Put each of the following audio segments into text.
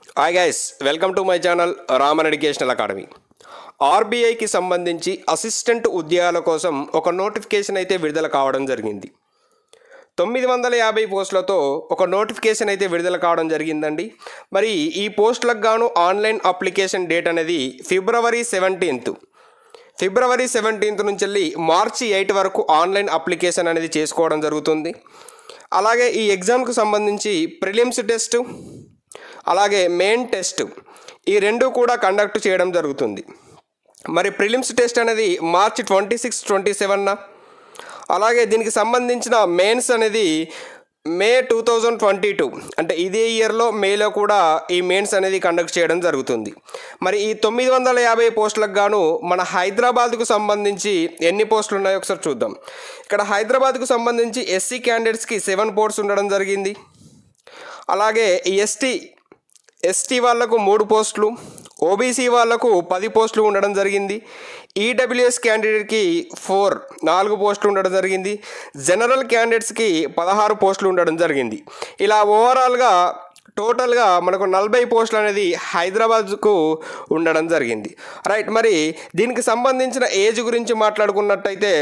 hi guys welcome to my channel Raman educational academy ఆర్బీఐకి సంబంధించి assistant ఉద్యోగాల కోసం ఒక నోటిఫికేషన్ అయితే విడుదల కావడం జరిగింది తొమ్మిది వందల యాభై పోస్టులతో ఒక నోటిఫికేషన్ అయితే విడుదల కావడం జరిగిందండి మరి ఈ పోస్టులకు గాను ఆన్లైన్ అప్లికేషన్ డేట్ అనేది ఫిబ్రవరి సెవెంటీన్త్ ఫిబ్రవరి సెవెంటీన్త్ నుంచి వెళ్ళి మార్చి ఎయిట్ వరకు ఆన్లైన్ అప్లికేషన్ అనేది చేసుకోవడం జరుగుతుంది అలాగే ఈ ఎగ్జామ్కు సంబంధించి ప్రిలిమ్స్ టెస్ట్ అలాగే మెయిన్ టెస్ట్ ఈ రెండు కూడా కండక్ట్ చేయడం జరుగుతుంది మరి ప్రిలిమ్స్ టెస్ట్ అనేది మార్చి ట్వంటీ సిక్స్ ట్వంటీ సెవెన్న అలాగే దీనికి సంబంధించిన మెయిన్స్ అనేది May two thousand twenty two అంటే ఇదే ఇయర్లో మేలో కూడా ఈ మెయిన్స్ అనేది కండక్ట్ చేయడం జరుగుతుంది మరి ఈ తొమ్మిది వందల యాభై పోస్టులకు గాను మన హైదరాబాద్కు సంబంధించి ఎన్ని పోస్టులు ఉన్నాయో ఒకసారి చూద్దాం ఇక్కడ హైదరాబాద్కు సంబంధించి ఎస్సీ క్యాండిడేట్స్కి సెవెన్ పోస్ట్స్ ఉండడం జరిగింది అలాగే ఎస్టీ ఎస్టీ వాళ్లకు మూడు పోస్టులు ఓబీసీ వాళ్లకు పది పోస్టులు ఉండడం జరిగింది ఈడబ్ల్యూఎస్ క్యాండిడేట్కి ఫోర్ నాలుగు పోస్టులు ఉండడం జరిగింది జనరల్ క్యాండిడేట్స్కి పదహారు పోస్టులు ఉండడం జరిగింది ఇలా ఓవరాల్గా టోటల్గా మనకు నలభై పోస్టులు అనేది హైదరాబాద్కు ఉండడం జరిగింది రైట్ మరి దీనికి సంబంధించిన ఏజ్ గురించి మాట్లాడుకున్నట్టయితే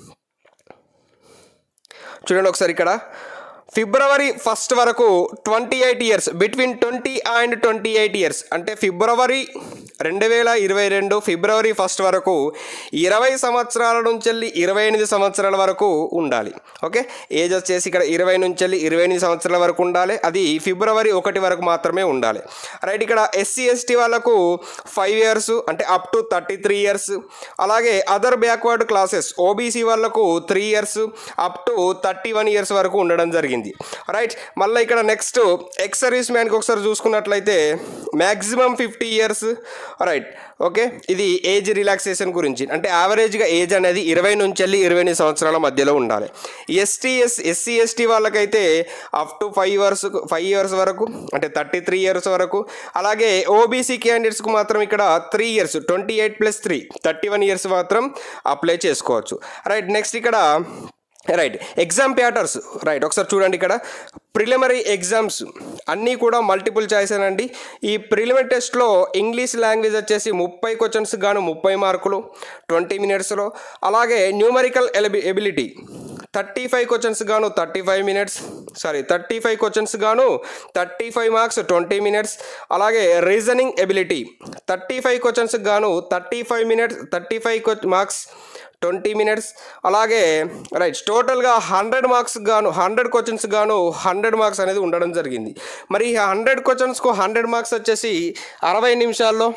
చూడండి ఒకసారి ఇక్కడ ఫిబ్రవరి ఫస్ట్ వరకు twenty eight years between twenty and twenty eight years అంటే ఫిబ్రవరి రెండు వేల ఇరవై రెండు ఫిబ్రవరి ఫస్ట్ వరకు ఇరవై సంవత్సరాల నుంచి వెళ్ళి ఇరవై ఎనిమిది సంవత్సరాల వరకు ఉండాలి ఓకే ఏజ్ వచ్చేసి ఇక్కడ ఇరవై నుంచి వెళ్ళి ఇరవై ఎనిమిది సంవత్సరాల వరకు ఉండాలి అది ఫిబ్రవరి ఒకటి వరకు మాత్రమే ఉండాలి రైట్ ఇక్కడ ఎస్సీ ఎస్టీ వాళ్ళకు ఫైవ్ ఇయర్స్ అంటే up to thirty three years అలాగే అదర్ బ్యాక్వర్డ్ క్లాసెస్ ఓబీసీ వాళ్ళకు three years up to thirty one years వరకు ఉండడం జరిగింది రైట్ మళ్ళీ ఇక్కడ నెక్స్ట్ ఎక్స్ సర్వీస్ మ్యాన్కి ఒకసారి చూసుకున్నట్లయితే maximum fifty years right okay ఇది ఏజ్ రిలాక్సేషన్ గురించి అంటే యావరేజ్గా ఏజ్ అనేది ఇరవై నుంచి వెళ్ళి ఇరవై ఎనిమిది సంవత్సరాల మధ్యలో ఉండాలి ఎస్టీ ఎస్ ఎస్సీ ఎస్టీ వాళ్ళకైతే up to five years five years వరకు అంటే థర్టీ త్రీ ఇయర్స్ వరకు అలాగే ఓబీసీ క్యాండిడేట్స్కి మాత్రం ఇక్కడ three years twenty eight plus three thirty one years మాత్రం అప్లై చేసుకోవచ్చు రైట్ నెక్స్ట్ ఇక్కడ రైట్ ఎగ్జామ్ ప్యాటర్న్స్ రైట్ ఒకసారి చూడండి ఇక్కడ ప్రిలిమరీ ఎగ్జామ్స్ అన్నీ కూడా మల్టిపుల్ చాయిస్ అండి ఈ ప్రిలిమరీ టెస్ట్లో ఇంగ్లీష్ లాంగ్వేజ్ వచ్చేసి ముప్పై క్వశ్చన్స్ గాను ముప్పై మార్కులు ట్వంటీ మినిట్స్లో అలాగే న్యూమరికల్ ఎలిబి ఎబిలిటీ థర్టీ ఫైవ్ క్వశ్చన్స్ గాను thirty five minutes sorry thirty five questions గాను thirty five marks twenty minutes అలాగే reasoning ability thirty five questions గాను thirty five minutes thirty five marks twenty minutes అలాగే right టోటల్గా hundred marks గాను hundred questions గాను hundred marks అనేది ఉండడం జరిగింది మరి ఈ హండ్రెడ్ క్వశ్చన్స్కు హండ్రెడ్ మార్క్స్ వచ్చేసి అరవై నిమిషాల్లో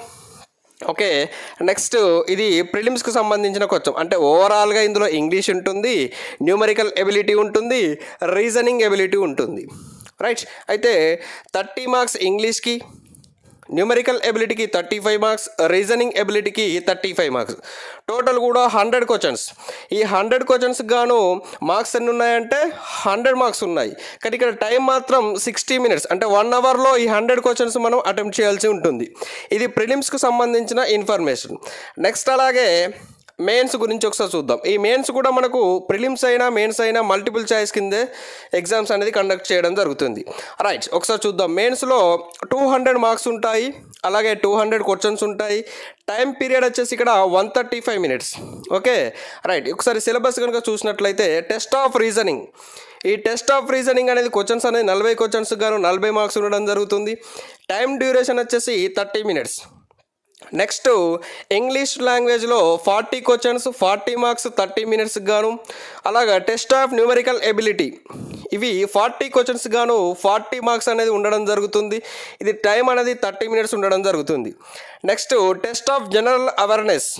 ఓకే నెక్స్ట్ ఇది ప్రిలిమ్స్కి సంబంధించిన కొంచెం అంటే ఓవరాల్గా ఇందులో ఇంగ్లీష్ ఉంటుంది న్యూమరికల్ ఎబిలిటీ ఉంటుంది రీజనింగ్ ఎబిలిటీ ఉంటుంది రైట్ అయితే థర్టీ మార్క్స్ ఇంగ్లీష్కి న్యూమరికల్ ఎబిలిటీకి థర్టీ ఫైవ్ మార్క్స్ రీజనింగ్ ఎబిలిటీకి థర్టీ ఫైవ్ మార్క్స్ టోటల్ కూడా హండ్రెడ్ క్వశ్చన్స్ ఈ హండ్రెడ్ క్వశ్చన్స్ గాను మార్క్స్ ఎన్ని ఉన్నాయంటే హండ్రెడ్ మార్క్స్ ఉన్నాయి కానీ ఇక్కడ టైం మాత్రం సిక్స్టీ మినిట్స్ అంటే వన్ అవర్లో ఈ హండ్రెడ్ క్వశ్చన్స్ మనం అటెంప్ట్ చేయాల్సి ఉంటుంది ఇది ప్రిలిమ్స్కి సంబంధించిన ఇన్ఫర్మేషన్ నెక్స్ట్ అలాగే మెయిన్స్ గురించి ఒకసారి చూద్దాం ఈ మెయిన్స్ కూడా మనకు ప్రిలిమ్స్ అయినా మెయిన్స్ అయినా మల్టిపుల్ చాయిస్ కిందే ఎగ్జామ్స్ అనేది కండక్ట్ చేయడం జరుగుతుంది రైట్ ఒకసారి చూద్దాం మెయిన్స్లో టూ హండ్రెడ్ మార్క్స్ ఉంటాయి అలాగే టూ హండ్రెడ్ క్వశ్చన్స్ ఉంటాయి టైం పీరియడ్ వచ్చేసి ఇక్కడ one thirty five minutes okay right ఒకసారి సిలబస్ కనుక చూసినట్లయితే టెస్ట్ ఆఫ్ రీజనింగ్ ఈ టెస్ట్ ఆఫ్ రీజనింగ్ అనేది క్వశ్చన్స్ అనేది నలభై క్వశ్చన్స్ గాను నలభై మార్క్స్ ఉండడం జరుగుతుంది టైం డ్యూరేషన్ వచ్చేసి థర్టీ మినిట్స్ నెక్స్ట్ ఇంగ్లీష్ లాంగ్వేజ్లో forty questions forty marks thirty minutes గాను అలాగా టెస్ట్ ఆఫ్ న్యూమరికల్ ఎబిలిటీ ఇవి ఫార్టీ క్వశ్చన్స్ గాను ఫార్టీ మార్క్స్ అనేది ఉండడం జరుగుతుంది ఇది టైం అనేది థర్టీ మినిట్స్ ఉండడం జరుగుతుంది next test of general awareness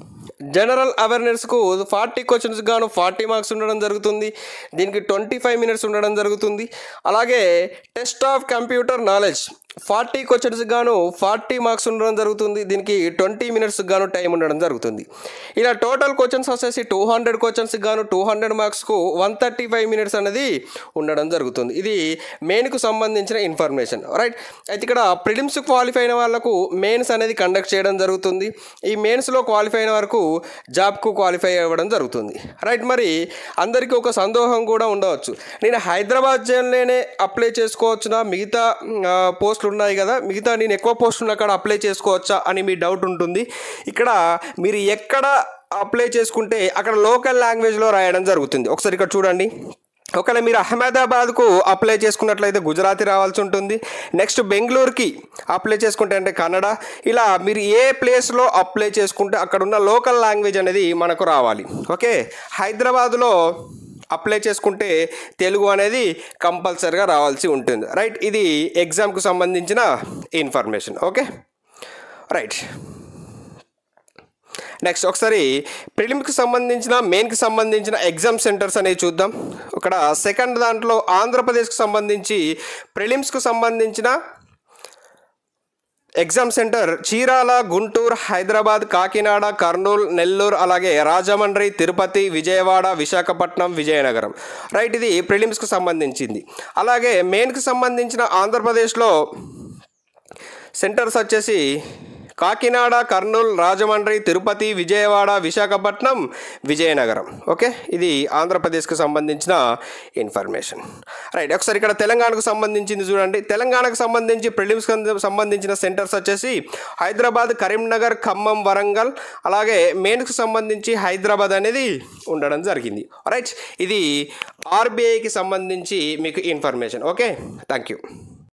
general అవేర్నెస్కు ఫార్టీ క్వశ్చన్స్ గాను ఫార్టీ మార్క్స్ ఉండడం జరుగుతుంది దీనికి ట్వంటీ ఫైవ్ మినిట్స్ ఉండడం జరుగుతుంది అలాగే test of computer knowledge forty questions గాను ఫార్టీ మార్క్స్ ఉండడం జరుగుతుంది దీనికి ట్వంటీ మినిట్స్ గాను టైం ఉండడం జరుగుతుంది ఇలా టోటల్ క్వశ్చన్స్ వచ్చేసి టూ హండ్రెడ్ క్వశ్చన్స్ గాను టూ హండ్రెడ్ మార్క్స్కు వన్ థర్టీ ఫైవ్ మినిట్స్ అనేది ఉండడం జరుగుతుంది ఇది మెయిన్కు సంబంధించిన ఇన్ఫర్మేషన్ రైట్ అయితే ఇక్కడ ప్రిలిమ్స్ క్వాలిఫై అయిన వాళ్ళకు మెయిన్స్ అనేది కండక్ట్ చేయడం జరుగుతుంది ఈ మెయిన్స్లో క్వాలిఫై అయిన వరకు జాబ్కు క్వాలిఫై అవ్వడం జరుగుతుంది రైట్ మరి అందరికీ ఒక సందేహం కూడా ఉండవచ్చు నేను హైదరాబాద్ జైల్లోనే అప్లై చేసుకోవచ్చునా మిగతా పోస్టులు పోస్టులు ఉన్నాయి కదా మిగతా నేను ఎక్కువ పోస్టులు ఉన్న కాడ అప్లై చేసుకోవచ్చా అని మీ డౌట్ ఉంటుంది ఇక్కడ మీరు ఎక్కడ అప్లై చేసుకుంటే అక్కడ లోకల్ లాంగ్వేజ్లో రాయడం జరుగుతుంది ఒకసారి ఇక్కడ చూడండి ఒకవేళ మీరు అహ్మదాబాద్కు అప్లై చేసుకున్నట్లయితే గుజరాతీ రావాల్సి ఉంటుంది నెక్స్ట్ బెంగళూరుకి అప్లై చేసుకుంటే అంటే కన్నడ ఇలా మీరు ఏ ప్లేస్లో అప్లై చేసుకుంటే అక్కడ ఉన్న లోకల్ లాంగ్వేజ్ అనేది మనకు రావాలి ఓకే హైదరాబాద్లో అప్లై చేసుకుంటే తెలుగు అనేది కంపల్సరిగా రావాల్సి ఉంటుంది రైట్ ఇది ఎగ్జామ్కు సంబంధించిన ఇన్ఫర్మేషన్ ఓకే రైట్ నెక్స్ట్ ఒకసారి ప్రిలిమ్కి సంబంధించిన మెయిన్కి సంబంధించిన ఎగ్జామ్ సెంటర్స్ అనేవి చూద్దాం ఇక్కడ సెకండ్ దాంట్లో ఆంధ్రప్రదేశ్కి సంబంధించి ప్రిలిమ్స్కు సంబంధించిన ఎగ్జామ్ సెంటర్ చీరాల గుంటూరు హైదరాబాద్ కాకినాడ కర్నూలు నెల్లూరు అలాగే రాజమండ్రి తిరుపతి విజయవాడ విశాఖపట్నం విజయనగరం రైట్ ఇది ప్రిలిమ్స్కి సంబంధించింది అలాగే మెయిన్కి సంబంధించిన ఆంధ్రప్రదేశ్లో సెంటర్స్ వచ్చేసి కాకినాడ కర్నూలు రాజమండ్రి తిరుపతి విజయవాడ విశాఖపట్నం విజయనగరం ఓకే ఇది ఆంధ్రప్రదేశ్కి సంబంధించిన ఇన్ఫర్మేషన్ రైట్ ఒకసారి ఇక్కడ తెలంగాణకు సంబంధించింది చూడండి తెలంగాణకు సంబంధించి ప్రిలిమ్స్ సంబంధించిన సెంటర్స్ వచ్చేసి హైదరాబాద్ కరీంనగర్ ఖమ్మం వరంగల్ అలాగే మెయిన్స్కి సంబంధించి హైదరాబాద్ అనేది ఉండడం జరిగింది రైట్ ఇది ఆర్బీఐకి సంబంధించి మీకు ఇన్ఫర్మేషన్ ఓకే థ్యాంక్ యూ